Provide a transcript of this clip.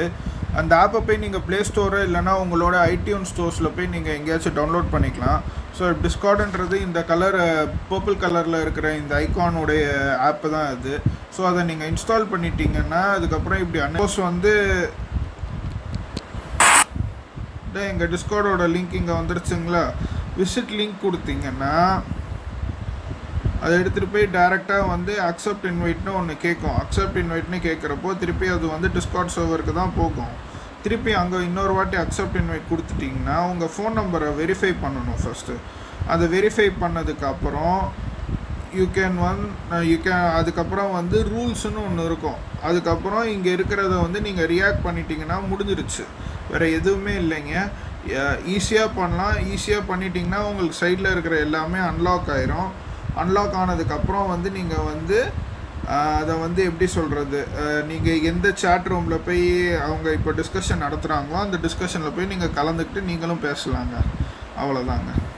கிடையாது அந்த ஆப்பை போய் நீங்கள் ப்ளே ஸ்டோரு இல்லைனா உங்களோட ஐடியூன் ஸ்டோர்ஸில் போய் நீங்கள் எங்கேயாச்சும் டவுன்லோட் பண்ணிக்கலாம் ஸோ டிஸ்கார்டுன்றது இந்த கலர் பர்பிள் கலரில் இருக்கிற இந்த ஐகானுடைய ஆப்பு தான் இது ஸோ அதை நீங்கள் இன்ஸ்டால் பண்ணிட்டீங்கன்னா அதுக்கப்புறம் இப்படி அனௌஸ் வந்து எங்கள் டிஸ்கார்டோட லிங்க் இங்கே வந்துருச்சுங்களா விசிட் லிங்க் கொடுத்தீங்கன்னா அதை எடுத்துகிட்டு போய் டேரெக்டாக வந்து அக்செப்ட் இன்வைட்னு ஒன்று கேட்கும் அக்செப்ட் இன்வைட்னு கேட்குறப்போ திருப்பி அது வந்து டிஸ்கார்ட் சர்வருக்கு தான் போகும் திருப்பி அங்கே இன்னொரு வாட்டி அக்செப்ட் இன்வைட் கொடுத்துட்டிங்கன்னா உங்கள் ஃபோன் நம்பரை வெரிஃபை பண்ணணும் ஃபஸ்ட்டு அதை வெரிஃபை பண்ணதுக்கப்புறம் you can one you can அதுக்கப்புறம் வந்து ரூல்ஸ்னு ஒன்று இருக்கும் அதுக்கப்புறம் இங்கே இருக்கிறத வந்து நீங்கள் ரியாக்ட் பண்ணிட்டீங்கன்னா முடிஞ்சிருச்சு வேறு எதுவுமே இல்லைங்க ஈஸியாக பண்ணலாம் ஈஸியாக பண்ணிட்டீங்கன்னா உங்களுக்கு சைடில் இருக்கிற எல்லாமே அன்லாக் ஆயிரும் அன்லாக் ஆனதுக்கப்புறம் வந்து நீங்கள் வந்து அதை வந்து எப்படி சொல்கிறது நீங்கள் எந்த சேட் ரூமில் போய் அவங்க இப்போ டிஸ்கஷன் நடத்துகிறாங்களோ அந்த டிஸ்கஷனில் போய் நீங்கள் கலந்துக்கிட்டு நீங்களும் பேசலாங்க அவ்வளோதாங்க